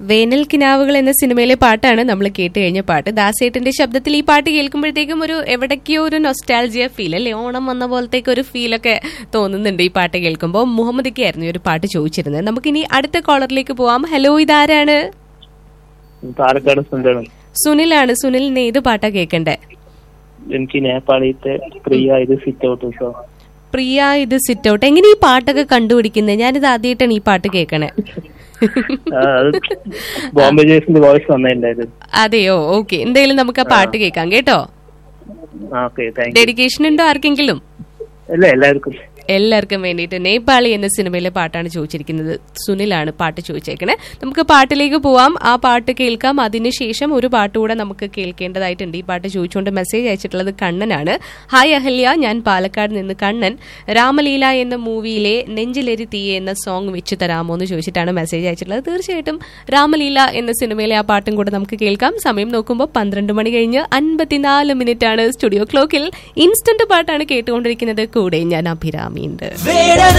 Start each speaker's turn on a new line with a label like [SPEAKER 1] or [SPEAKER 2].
[SPEAKER 1] വേനൽ കിനാവുകൾ എന്ന സിനിമയിലെ പാട്ടാണ് നമ്മൾ കേട്ട് കഴിഞ്ഞ പാട്ട് ദാസേട്ടന്റെ ശബ്ദത്തിൽ ഈ പാട്ട് കേൾക്കുമ്പോഴത്തേക്കും ഒരു എവിടേക്കോ ഒരു നൊസ്റ്റാൾജിയ ഫീൽ അല്ലേ ഓണം വന്ന പോലത്തേക്ക് ഒരു ഫീലൊക്കെ തോന്നുന്നുണ്ട് ഈ പാട്ട് കേൾക്കുമ്പോൾ മുഹമ്മദിക്ക് ആയിരുന്നു ഈ ഒരു പാട്ട് ചോദിച്ചിരുന്നത് നമുക്കിനി അടുത്ത കോളറിലേക്ക് പോവാം ഹലോ ഇതാരാണ്
[SPEAKER 2] പാലക്കാട് സുന്ദരം
[SPEAKER 1] സുനിലാണ് സുനിലിന് ഏത് പാട്ടാ കേൾക്കണ്ടേ
[SPEAKER 2] എനിക്ക് നേപ്പാളിത്തെ പ്രിയ ഇത് സിറ്റ് ഔട്ട് സോ
[SPEAKER 1] പ്രിയ ഇത് സിറ്റ് ഔട്ട് എങ്ങനെ ഈ പാട്ടൊക്കെ കണ്ടുപിടിക്കുന്നത് ഞാനിത് ആദ്യമായിട്ടാണ് ഈ പാട്ട് കേൾക്കണേ
[SPEAKER 2] അത് ബോംബെ ജേസിന്റെ വോയിസ് വന്നിട്ടുണ്ടായിരുന്നു
[SPEAKER 1] അതെയോ ഓക്കെ എന്തായാലും നമുക്ക് ആ പാട്ട് കേൾക്കാം കേട്ടോ
[SPEAKER 2] ഓക്കെ താങ്ക് യു
[SPEAKER 1] ഡെഡിക്കേഷൻ ഉണ്ടോ ആർക്കെങ്കിലും
[SPEAKER 2] അല്ല എല്ലാവർക്കും
[SPEAKER 1] എല്ലാവർക്കും വേണ്ടിയിട്ട് നേപ്പാളി എന്ന സിനിമയിലെ പാട്ടാണ് ചോദിച്ചിരിക്കുന്നത് സുനിലാണ് പാട്ട് ചോദിച്ചേക്കണേ നമുക്ക് പാട്ടിലേക്ക് പോവാം ആ പാട്ട് കേൾക്കാം അതിനുശേഷം ഒരു പാട്ട് കൂടെ നമുക്ക് കേൾക്കേണ്ടതായിട്ടുണ്ട് ഈ പാട്ട് ചോദിച്ചുകൊണ്ട് മെസ്സേജ് അയച്ചിട്ടുള്ളത് കണ്ണനാണ് ഹായ് അഹല്യ ഞാൻ പാലക്കാട് നിന്ന് കണ്ണൻ രാമലീല എന്ന മൂവിയിലെ നെഞ്ചിലെരി തീയെ എന്ന സോങ് വെച്ച് തരാമോ എന്ന് ചോദിച്ചിട്ടാണ് മെസ്സേജ് അയച്ചിട്ടുള്ളത് തീർച്ചയായിട്ടും രാമലീല എന്ന സിനിമയിലെ ആ പാട്ടും കൂടെ നമുക്ക് കേൾക്കാം സമയം നോക്കുമ്പോൾ പന്ത്രണ്ട് മണി കഴിഞ്ഞ് അൻപത്തിനാല് മിനിറ്റ് ആണ് സ്റ്റുഡിയോ ക്ലോക്കിൽ ഇൻസ്റ്റന്റ് പാട്ടാണ് കേട്ടുകൊണ്ടിരിക്കുന്നത് കൂടെ ഞാൻ അഭിരാമിയുണ്ട്
[SPEAKER 3] വേടന